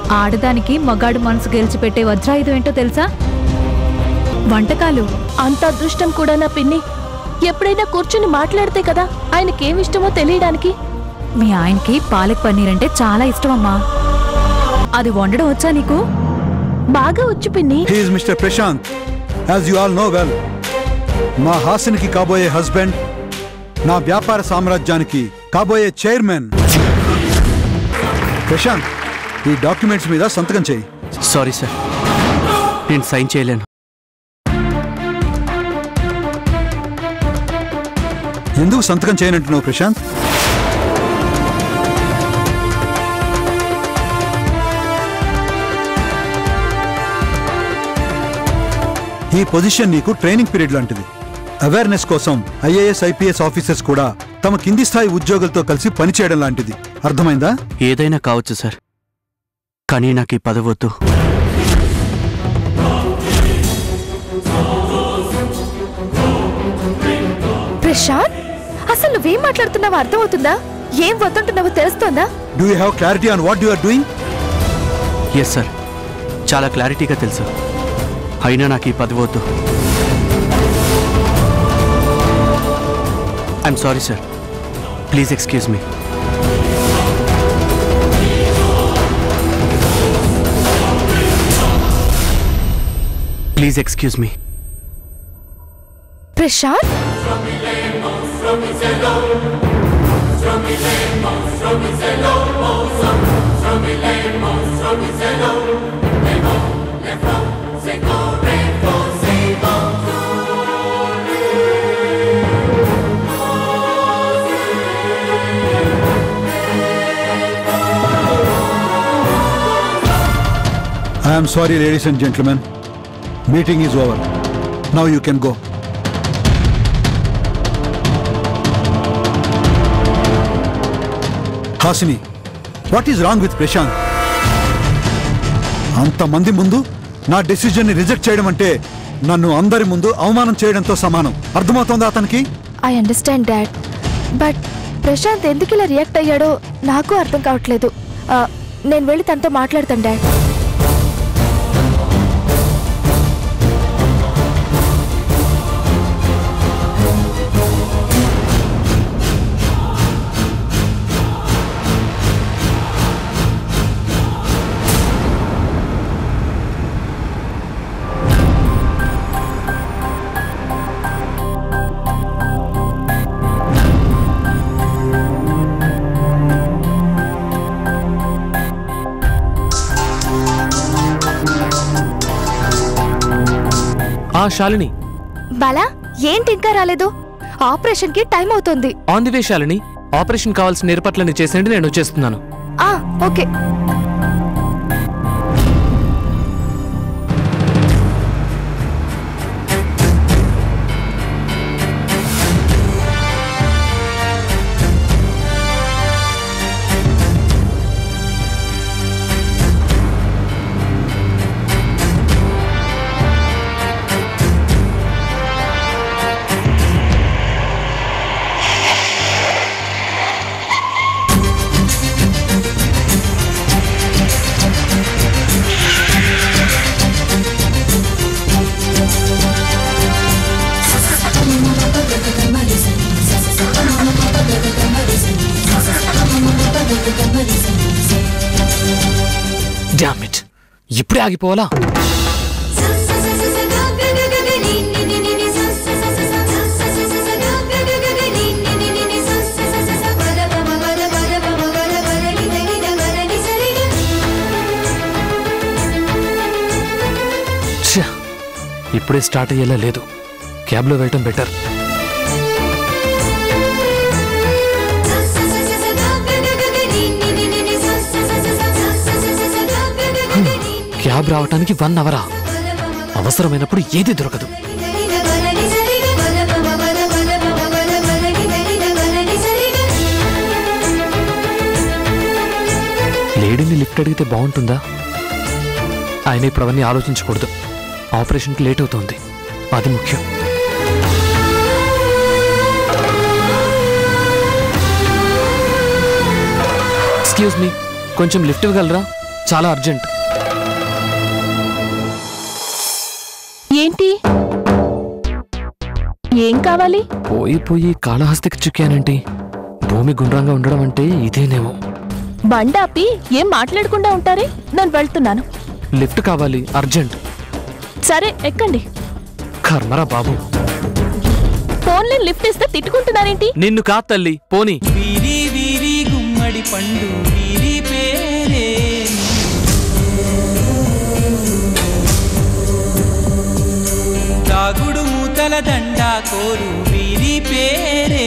ఆడదానికి మగాడు మనసు గెలిచిపెట్టే వజ్రాయుధం ఏంటో తెలుసా వంటకాలు అంత అదృష్టం కూడా నా పిన్ని ఎప్పుడైనా కూర్చుని మాట్లాడితే కదా ఆయనకేమిష్టమో తెలియడానికి మీ ఆయనకి పాలక్ పన్నీర్ అంటే చాలా ఇష్టం అమ్మా అది వండడం వచ్చా నీకు బాగా వచ్చు పిన్ని he is mister Prashanth as you all know well మా హాసినికి కాబోయే హస్బెండ్ నా వ్యాపార సామ్రాజ్యానికి కాబోయే చైర్మన్ ప్రశాంత్ ఈ డాక్యుమెంట్స్ మీద సంతకం చేయి సారీ సార్ నేను సైన్ చేయలేను ఎందుకు సంతకం చేయనంటున్నావు ప్రశాంత్ ఈ పొజిషన్ నీకు ట్రైనింగ్ పీరియడ్ లాంటిది అవేర్నెస్ కోసం ఐఏఎస్ ఐపీఎస్ ఆఫీసర్స్ కూడా తమ కింది స్థాయి ఉద్యోగులతో కలిసి పనిచేయడం లాంటిది అర్థమైందా ఏదైనా కావచ్చు సార్ కానీ నాకు ఈ పదవద్దు ప్రశాంత్ అసలు నువ్వేం మాట్లాడుతున్నావో అర్థమవుతుందా ఏం వద్దంటున్నావో తెలుస్తోందా do you have clarity on what you are doing yes sir చాలా క్లారిటీగా తెలుసు అయినా నాకు ఈ పదవద్దు I'm sorry sir please excuse me please excuse me Prashanth I'm sorry ladies and gentlemen meeting is over now you can go Hasini what is wrong with Prashanth అంతమంది ముందు నా డెసిజన్ని రిజెక్ట్ చేయడం అంటే నన్ను అందరి ముందు అవమానం చేయడంతో సమానం అర్థమవుతోందా అతనికి I understand dad but Prashanth ఎందుకు ఇలా రియాక్ట్ అయ్యాడో నాకు అర్థం కావట్లేదు ఆ, నేను వెళ్ళి తనతో మాట్లాడతాను డాడ్ ఆ శాలిని బాలా ఏంటి ఇంకా రాలేదు ఆపరేషన్ కి టైం అవుతుంది on the way Shalini operation కావాల్సిన ఏర్పాట్లన్నీ చేసేయండి నేను వచ్చేస్తున్నాను ఆ ఓకే డామ్ ఇట్ ఇప్పుడే ఆగిపోవాలా ఛ, ఇప్పుడే స్టార్ట్ అయ్యేలా లేదు క్యాబ్లో వెళ్ళటం బెటర్ క్యాబ్ రావటానికి వన్ అవరా అవసరమైనప్పుడు ఏది దొరకదు లేడీని లిఫ్ట్ అడిగితే బాగుంటుందా ఆయన ఇప్పుడు అవన్నీ ఆలోచించకూడదు ఆపరేషన్కి లేట్ అవుతోంది అది ముఖ్యం ఎక్స్క్యూజ్ మీ కొంచెం లిఫ్ట్ ఇవ్వగలరా చాలా అర్జెంట్ ఏంటి ఏం కావాలి పోయి పోయి కాళహస్తికి చిక్కానంటే భూమి గుండ్రంగా ఉండడం అంటే ఇదేనేమో బండాపి ఏం మాట్లాడకుండా ఉంటారే నేను వెళ్తున్నాను లిఫ్ట్ కావాలి అర్జెంట్ సరే ఎక్కండి కర్మరా బాబు ఫోన్లే లిఫ్ట్ ఇస్తే తిట్టుకుంటున్నారేంటి నిన్ను కా తల్లి పోనీ వీరి వీరి గుమ్మడి పండు వీరి పేరే తాగుడు మూతల దండ కోరు వీరి పేరే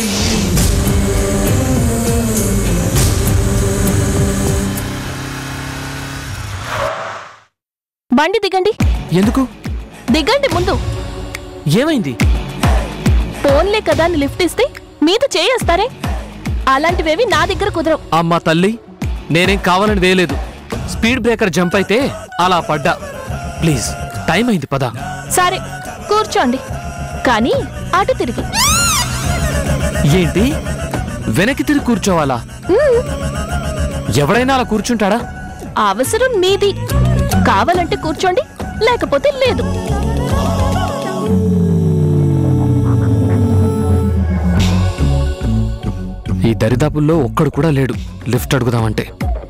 బండి దిగండి ఎందుకు దిగండి ముందు ఏమైంది ఫోన్లే కదా అని లిఫ్ట్ ఇస్తే మీద చేయేస్తారే అలాంటివేవి నా దగ్గర కుదరవు అమ్మా తల్లి నేనేం కావాలని వేయలేదు స్పీడ్ బ్రేకర్ జంప్ అయితే అలా పడ్డా ప్లీజ్ టైం అయింది పద సరే కూర్చోండి కానీ అటు తిరిగి ఏంటి వెనక్కి తిరిగి కూర్చోవాలా ఎవడైనా అలా కూర్చుంటాడా అవసరం మీది కావాలంటే కూర్చోండి లేకపోతే లేదు ఈ దరిదాపుల్లో ఒక్కడు కూడా లేడు లిఫ్ట్ అడుగుదామంటే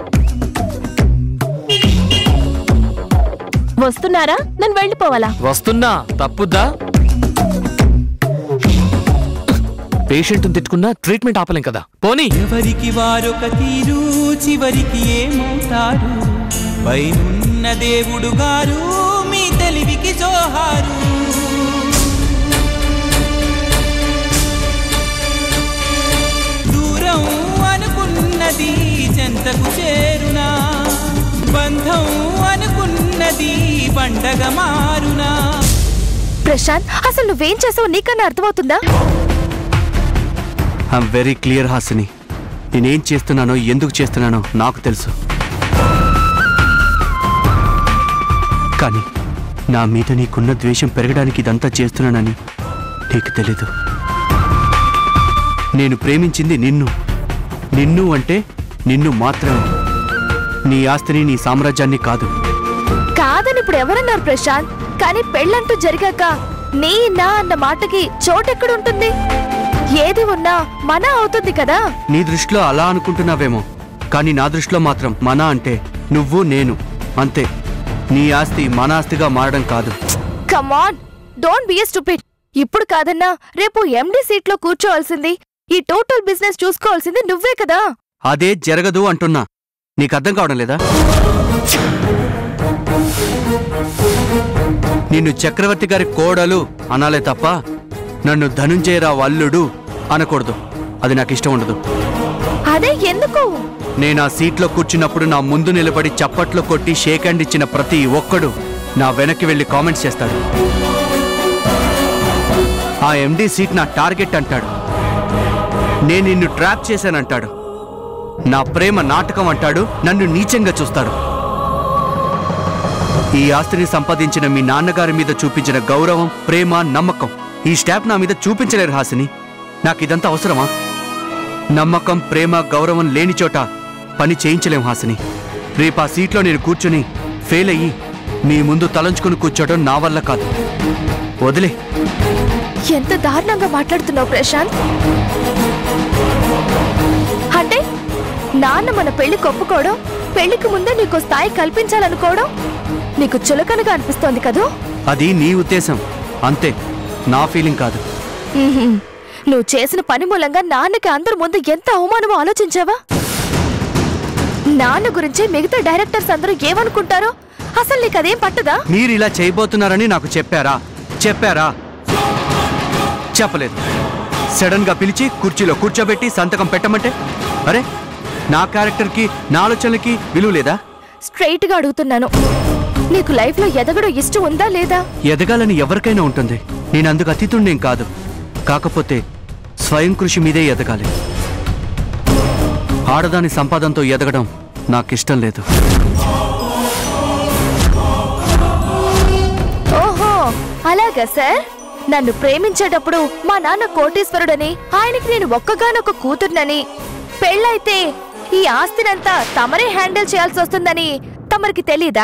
వస్తున్నారా నేను వెళ్ళిపోవాలా వస్తున్నా తప్పుద్దా పేషెంట్ని తిట్టుకున్నా ట్రీట్మెంట్ ఆపలేం కదా పోనీ ఎవరికి వారొక తీరు చివరికి ఏమవుతారు పైనున్న దేవుడు గారు మీ తెలివికి జోహారు దూరం అనుకున్నది చెంతకు చేరునా బంధం అనుకున్నది పండగ మారునా ప్రశాంత్ అసలు నువ్వేం చేసావు నీకన్నా అర్థమవుతుందా ఐఎమ్ వెరీ క్లియర్ హాసిని నేనేం చేస్తున్నానో ఎందుకు చేస్తున్నానో నాకు తెలుసు కానీ నా మీద నీకున్న ద్వేషం పెరగడానికి ఇదంతా చేస్తున్నానని నీకు తెలీదు నేను ప్రేమించింది నిన్ను నిన్ను అంటే నిన్ను మాత్రమే నీ ఆస్తిని నీ సామ్రాజ్యాన్ని కాదు కాదని ఇప్పుడు ఎవరన్నారు ప్రశాంత్ కానీ పెళ్ళంటూ జరిగాక నీ నా అన్న మాటకి చోటెక్కడుంటుంది ఏది ఉన్నా మన అవుతుంది కదా నీ దృష్టిలో అలా అనుకుంటున్నావేమో కానీ నా దృష్టిలో మాత్రం మన అంటే నువ్వు నేను అంతే నీ ఆస్తి మన ఆస్తిగా మారడం కాదు కమాన్ డోంట్ బి స్టూపిడ్ ఇప్పుడు కాదన్నా రేపు ఎండి సీట్ లో కూర్చోవాల్సింది ఈ టోటల్ బిజినెస్ చూసుకోవాల్సింది నువ్వే కదా అదే జరగదు అంటున్నా నీకు అర్థం కావడం లేదా నిన్ను చక్రవర్తి గారి కోడలు అనాలే తప్ప నన్ను ధనుంజయరావు అల్లుడు అనకూడదు అది నాకు ఇష్టం ఉండదు అదే ఎందుకు నేను ఆ సీట్లో కూర్చున్నప్పుడు నా ముందు నిలబడి చప్పట్లు కొట్టి షేక్ హ్యాండ్ ఇచ్చిన ప్రతి ఒక్కడు నా వెనక్కి వెళ్ళి కామెంట్స్ చేస్తాడు ఆ ఎండి సీట్ నా టార్గెట్ అంటాడు నేను నిన్ను ట్రాప్ చేశానంటాడు నా ప్రేమ నాటకం అంటాడు నన్ను నీచంగా చూస్తాడు ఈ ఆస్తిని సంపాదించిన మీ నాన్నగారి మీద చూపించిన గౌరవం ప్రేమ నమ్మకం ఈ స్టాప్ నా మీద చూపించలేరు హాసిని నాకు ఇదంతా అవసరమా నమ్మకం ప్రేమ గౌరవం లేని చోట పని చేయించలేం హాసిని రేపు ఆ సీట్లో నేను కూర్చుని ఫెయిల్ అయ్యి మీ ముందు తలంచుకుని కూర్చోవడం నా వల్ల కాదు వదిలే ఎంత దారుణంగా మాట్లాడుతున్నావు ప్రశాంత్ అంటే నాన్న మన పెళ్లి ఒప్పుకోవడం పెళ్లికి ముందే నీకు స్థాయి కల్పించాలనుకోవడం నీకు చులకనగా అనిపిస్తోంది కదూ అది నీ ఉద్దేశం అంతే నా ఫీలింగ్ కాదు ఉహుం. నువ్వు చేసిన పని మూలంగా నాన్నకి అందరి ముందు ఎంత అవమానమో ఆలోచించావా నాన్న గురించి మిగతా డైరెక్టర్స్ అందరూ ఏమనుకుంటారో అసలు నీకు అదేం పట్టదా మీరు ఇలా చేయబోతున్నారని నాకు చెప్పారా చెప్పారా చెప్పలేదు సడన్ గా పిలిచి కుర్చీలో కూర్చోబెట్టి సంతకం పెట్టమంటే అరే నా క్యారెక్టర్కి నా ఆలోచనలకి విలువ లేదా స్ట్రైట్ గా అడుగుతున్నాను నీకు లైఫ్ లో ఎదగడం ఇష్టం ఉందా లేదా ఎదగాలని ఎవరికైనా ఉంటుంది నేను అందుకు అతీతుండేం కాదు కాకపోతే స్వయం కృషి మీదే ఎదగాలి ఆడదాని సంపాదనతో ఎదగడం నాకిష్టం లేదు ఓహో అలాగా సార్ నన్ను ప్రేమించేటప్పుడు మా నాన్న కోటీశ్వరుడని ఆయనకి నేను ఒక్కగానొక్క కూతుర్నని పెళ్ళైతే ఈ ఆస్తినంతా తమరే హ్యాండిల్ చేయాల్సి వస్తుందని తమరికి తెలీదా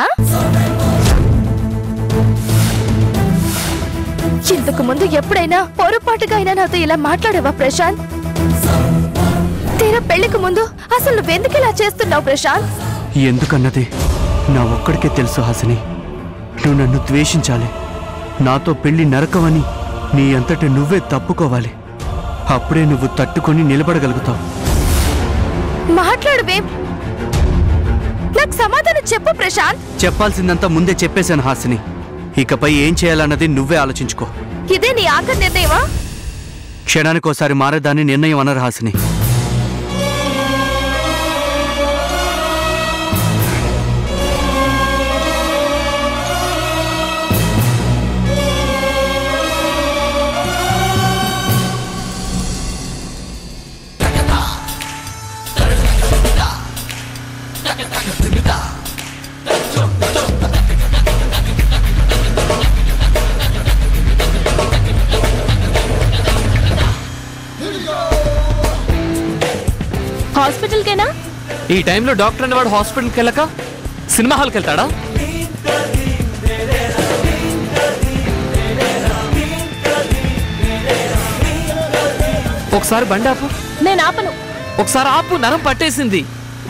ఇంతకు ముందు ఎప్పుడైనా పొరపాటుగా అయినా నాతో ఇలా మాట్లాడావా ప్రశాంత్ తీరా పెళ్లికి ముందు అసలు నువ్వెందుకు ఇలా చేస్తున్నావు ప్రశాంత్ ఎందుకన్నది నా ఒక్కడికే తెలుసు హాసిని నువ్వు నన్ను ద్వేషించాలి నాతో పెళ్లి నరకమని నీ అంతటి నువ్వే తప్పుకోవాలి అప్పుడే నువ్వు తట్టుకొని నిలబడగలుగుతావు మాట్లాడువేం నాకు సమాధానం చెప్పు ప్రశాంత్ చెప్పాల్సిందంతా ముందే చెప్పేశాను హాసిని ఇకపై ఏం చేయాలన్నది నువ్వే ఆలోచించుకో ఇదే నీ ఆఖరి నిర్ణయమా క్షణానికోసారి మారేదాన్ని నిర్ణయం అనరు హాసిని హాస్పిటల్కేనా ఈ టైంలో డాక్టర్ అనేవాడు హాస్పిటల్కి వెళ్ళక సినిమా హాల్కి వెళ్తాడా ఒకసారి బండి ఆపు నేను ఆపను ఒకసారి ఆపు నరం పట్టేసింది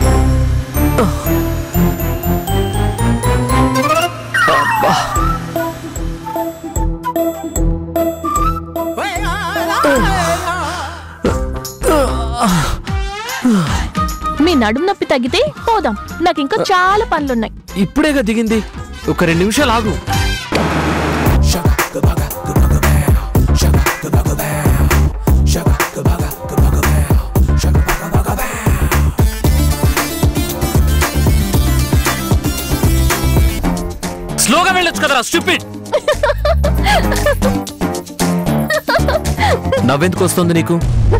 మీ నడుము నొప్పి తగ్గితే పోదాం నాకు ఇంకా చాలా పనులున్నాయి ఇప్పుడేగా దిగింది ఒక రెండు నిమిషాలు ఆగు స్లోగా వెళ్ళొచ్చు కదరా స్టూపిడ్ నవ్వెందుకు వస్తుంది నీకు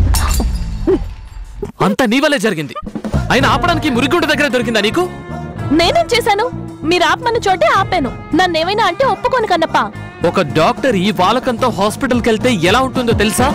అంతా నీ వల్లే జరిగింది అయినా ఆపడానికి మురిగుంట దగ్గర దొరికిందా నీకు నేనేం చేశాను మీరు ఆపమన్న చోటే ఆపాను నన్నేమైనా అంటే ఒప్పుకోను కన్నప్ప ఒక డాక్టర్ ఈ వాలకంతో హాస్పిటల్కి వెళ్తే ఎలా ఉంటుందో తెలుసా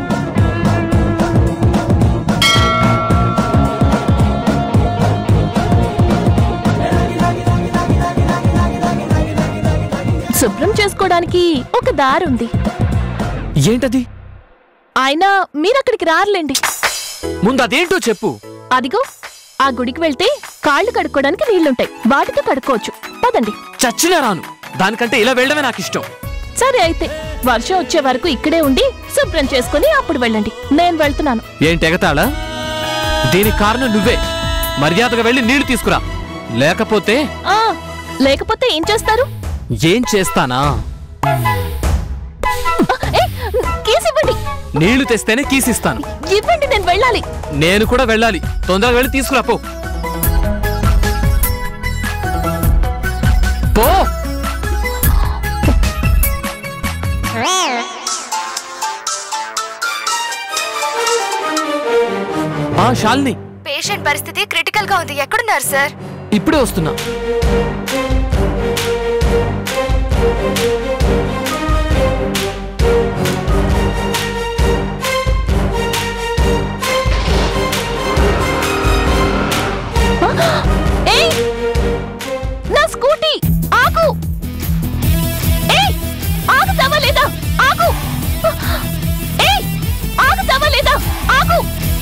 శుభ్రం చేసుకోవడానికి ఒక దారి ఉంది ఏంటది అయినా మీరు అక్కడికి రారులేండి ముందు అదేంటో చెప్పు అదిగో ఆ గుడికి వెళ్తే కాళ్ళు కడుక్కోవడానికి నీళ్లుంటాయి వాటితో కడుక్కోవచ్చు పదండి చచ్చినా రాను దానికంటే ఇలా వెళ్ళడమే నాకు ఇష్టం సరే అయితే వర్షం వచ్చే వరకు ఇక్కడే ఉండి శుభ్రం చేసుకుని అప్పుడు వెళ్ళండి నేను వెళ్తున్నాను ఏంటి ఎగతాళా దీనికి కారణం నువ్వే మర్యాదగా వెళ్ళి నీళ్లు తీసుకురా లేకపోతే ఆ లేకపోతే ఏం చేస్తారు ఏం చేస్తానా ఏ, కీస్ ఇవ్వండి నీళ్లు తెస్తేనే కీసిస్తాను ఇవ్వండి నేను వెళ్ళాలి నేను కూడా వెళ్ళాలి తొందరగా వెళ్ళి తీసుకురా పో పో ఆ శాలిని పేషెంట్ పరిస్థితి క్రిటికల్ గా ఉంది ఎక్కడున్నారు సార్ ఇప్పుడే వస్తున్నా ఏయ్ నా స్కూటీ ఆగు ఏయ్ ఆగుతావా లేదా ఆగు ఏయ్ ఆగుతావా లేదా ఆగు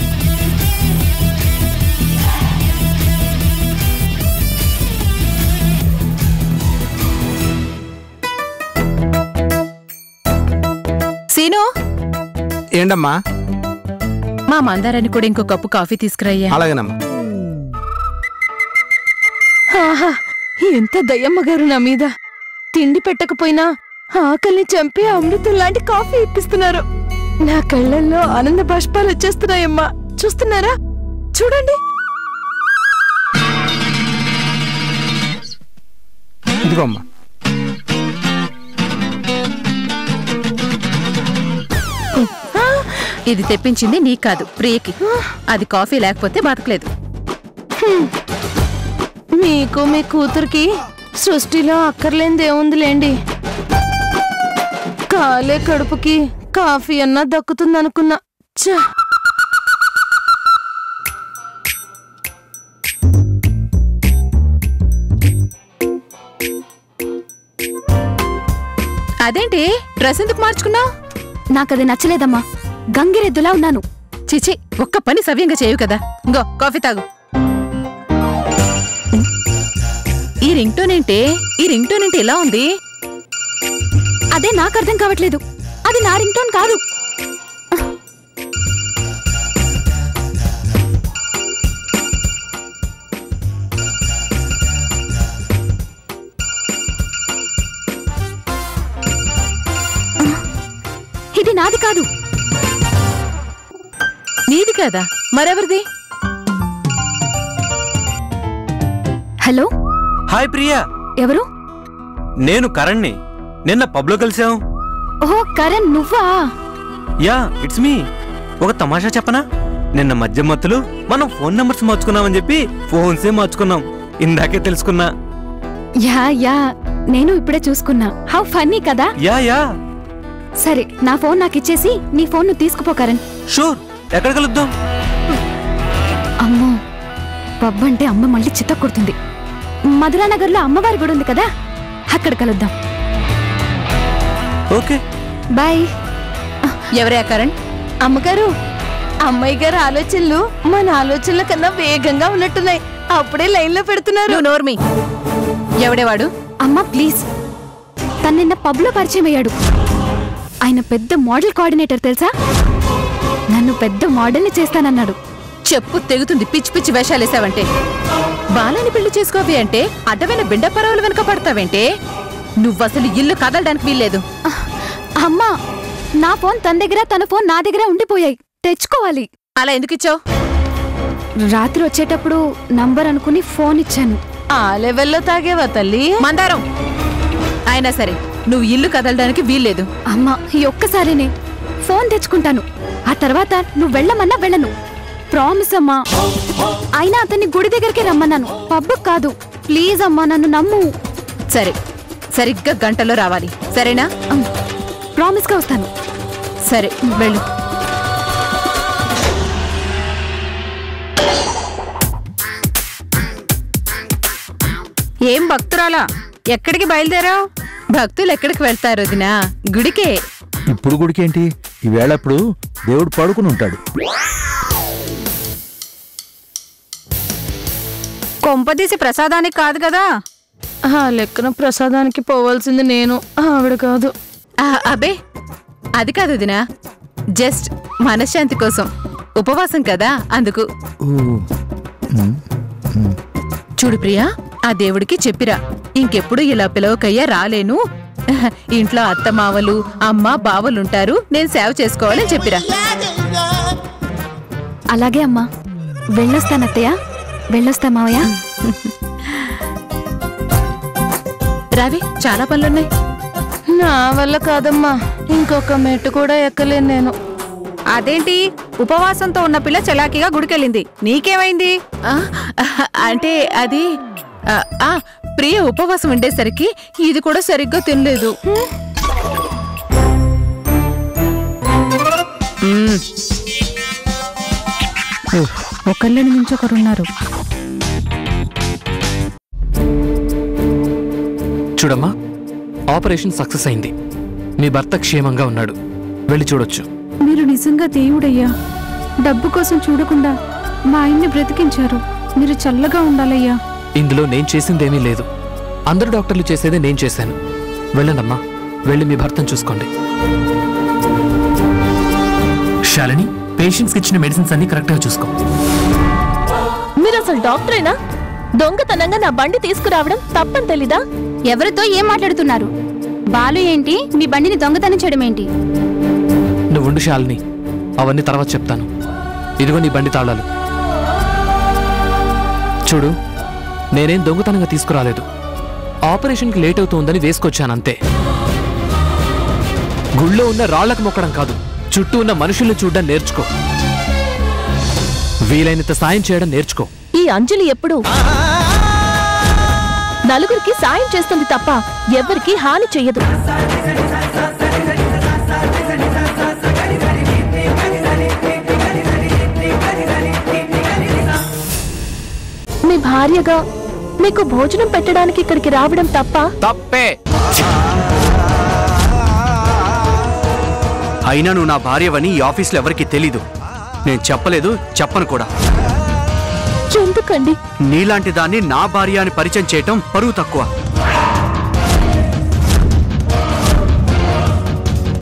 సీను ఏంటమ్మా మా మందారాన్ని కూడా ఇంకో కప్పు కాఫీ తీసుకురయ్యా అలాగేనమ్మా ఆహా ఎంత దయ్యమ్మ గారు నా మీద తిండి పెట్టకపోయినా ఆకలిని చంపి అమృతం లాంటి కాఫీ ఇప్పిస్తున్నారు నా కళ్ళల్లో ఆనంద బాష్పాలు వచ్చేస్తున్నాయమ్మా చూస్తున్నారా చూడండి ఇదిగో అమ్మా ఇది తెప్పించింది నీకు కాదు ప్రియకి అది కాఫీ లేకపోతే బతకలేదు మీకు మీ కూతురికి సృష్టిలో అక్కర్లేనిది ఏముందిలేండి కాలే కడుపుకి కాఫీ అన్నా దక్కుతుందనుకున్నా ఛ! అదేంటి డ్రెస్ ఎందుకు మార్చుకున్నావు నాకది నచ్చలేదమ్మా గంగిరెద్దులా ఉన్నాను చిచి ఒక్క పని సవ్యంగా చేయవు కదా ఇంగో కాఫీ తాగు ఈ రింగ్ టోన్ ఏంటి ఈ రింగ్ టోన్ ఏంటి ఎలా ఉంది అదే నాకు అర్థం కావట్లేదు అది నా రింగ్ టోన్ కాదు ఇది నాది కాదు నీది కదా మరెవరిది హలో హాయ్ ప్రియా ఎవరు నేను కరణ్ని నిన్న పబ్లో కలిసాం ఓహో కరణ్ నువ్వా యా ఇట్స్ మీ ఒక తమాషా చెప్పనా నిన్న మధ్య మత్తులు మనం ఫోన్ నెంబర్స్ మార్చుకున్నామని చెప్పి ఫోన్సే మార్చుకున్నాం ఇందాకే తెలుసుకున్నా యా యా నేను ఇప్పుడే చూసుకున్నా హౌ ఫన్నీ కదా యా యా సరే నా ఫోన్ నాకు ఇచ్చేసి నీ ఫోన్ నువ్వు తీసుకుపో కరణ్ షూర్ ఎక్కడ కలుద్దాం అమ్మో పబ్ అంటే అమ్మ మళ్ళీ చిత్త కొడుతుంది మధురానగర్లో అమ్మవారి గుడి ఉంది కదా అక్కడ కలుద్దాం ఓకే బాయ్ ఎవరే ఆ కరణ్ అమ్మగారు అమ్మాయి గారి ఆలోచనలు మన ఆలోచనల కన్నా వేగంగా ఉన్నట్టున్నాయి అప్పుడే లైన్ లో పెడుతున్నారు నువ్వు నోర్మి ఎవడేవాడు అమ్మా ప్లీజ్ తను నిన్న పబ్లో పరిచయం అయ్యాడు ఆయన పెద్ద మోడల్ కోఆర్డినేటర్ తెలుసా నన్ను పెద్ద మోడల్ని చేస్తానన్నాడు చెప్పు తెగుతుంది పిచ్చి పిచ్చి వేషాలేసావంటే బాలని పెళ్లి చేసుకోవి అంటే అడ్డమైన బిండ పరవలు వెనక పడతావేంటే నువ్వసలు ఇల్లు కదలడానికి వీల్లేదు అహ్, అమ్మా నా ఫోన్ తన దగ్గర తన ఫోన్ నా దగ్గర ఉండిపోయాయి తెచ్చుకోవాలి అలా ఎందుకు ఇచ్చావు రాత్రి వచ్చేటప్పుడు నంబర్ అనుకుని ఫోన్ ఇచ్చాను ఆ లెవెల్లో తాగేవా తల్లి మందారం అయినా సరే నువ్వు ఇల్లు కదలడానికి వీల్లేదు అమ్మా ఈ ఒక్కసారినే ఫోన్ తెచ్చుకుంటాను ఆ తర్వాత నువ్వు వెళ్ళమన్నా వెళ్ళను ప్రామిస్ అమ్మా అయినా అతన్ని గుడి దగ్గరికి రమ్మన్నాను పబ్బు కాదు ప్లీజ్ అమ్మా నన్ను నమ్ము సరే సరిగ్గా గంటలో రావాలి సరేనా ప్రామిస్ గా వస్తాను సరే వెళ్ళు ఏం భక్తురాలా ఎక్కడికి బయలుదేరావు భక్తులు ఎక్కడికి వెళ్తారు వదినా గుడికే ఇప్పుడు గుడికేంటి ఈవేళ ఇప్పుడు దేవుడు పడుకుని ఉంటాడు కొంపదీసి ప్రసాదానికి కాదు కదా ఆ లెక్కన ప్రసాదానికి పోవాల్సింది నేను ఆవిడ కాదు ఆ, అబే అది కాదు వదినా జస్ట్ మనశ్శాంతి కోసం ఉపవాసం కదా అందుకు చూడు ప్రియా ఆ దేవుడికి చెప్పిరా ఇంకెప్పుడు ఇలా పిలవకయ్యా రాలేను ఇంట్లో అత్త మావలు అమ్మ బావలుంటారు నేను సేవ చేసుకోవాలని చెప్పిరా అలాగే అమ్మా వెళ్ళొస్తానత్తయ్య వెళ్ళొస్తా మావయ్య రావి చాలా పనులున్నాయి నా వల్ల కాదమ్మా ఇంకొక మెట్టు కూడా ఎక్కలేను నేను అదేంటి ఉపవాసంతో ఉన్న పిల్ల చలాకీగా గుడికెళ్ళింది నీకేమైంది అంటే అది ఆ, ఆ, ప్రియ ఉపవాసం ఉండేసరికి ఇది కూడా సరిగ్గా తినలేదు మ్మ్. ఒకళ్ళని మించి ఒకరున్నారు చూడమ్మా ఆపరేషన్ సక్సెస్ అయింది మీ భర్త క్షేమంగా ఉన్నాడు వెళ్ళి చూడొచ్చు మీరు నిజంగా దేవుడయ్యా డబ్బు కోసం చూడకుండా మా ఆయన్ని బ్రతికించారు మీరు చల్లగా ఉండాలయ్యా ఇందులో నేను చేసిందేమీ లేదు అందరు డాక్టర్లు చేసేదే నేను చేశాను వెళ్ళండమ్మా వెళ్ళి మీ భర్తను చూసుకోండి శాలిని పేషెంట్స్కి ఇచ్చిన మెడిసిన్స్ అన్ని కరెక్ట్గా చూసుకో మీరు అసలు డాక్టరేనా దొంగతనంగా నా బండి తీసుకురావడం తప్పని తెలీదా ఎవరితో ఏం మాట్లాడుతున్నారు బాలు ఏంటి మీ బండిని దొంగతనం చేయడం ఏంటి నువ్వు ఉండు శాలిని అవన్నీ తర్వాత చెప్తాను ఇదిగో నీ బండి తాళాలు చూడు నేనేం దొంగతనంగా తీసుకురాలేదు ఆపరేషన్కి లేట్ అవుతుందని వేసుకొచ్చానంతే గుళ్ళో ఉన్న రాళ్లకు మొక్కడం కాదు చుట్టూ ఉన్న మనుషుల్ని చూడడం నేర్చుకో వీలైనంత సాయం చేయడం నేర్చుకో ఈ అంజలి ఎప్పుడు నలుగురికి సాయం చేస్తుంది తప్ప ఎవరికి హాని చెయ్యదు మీ భార్యగా మీకు భోజనం పెట్టడానికి ఇక్కడికి రావడం తప్ప తప్పే అయినా నువ్వు నా భార్యవని ఈ ఆఫీస్లో ఎవరికీ తెలీదు నేను చెప్పలేదు చెప్పను కూడా ఎందుకండి నీలాంటి దాన్ని నా భార్య అని పరిచయం చేయటం పరువు తక్కువ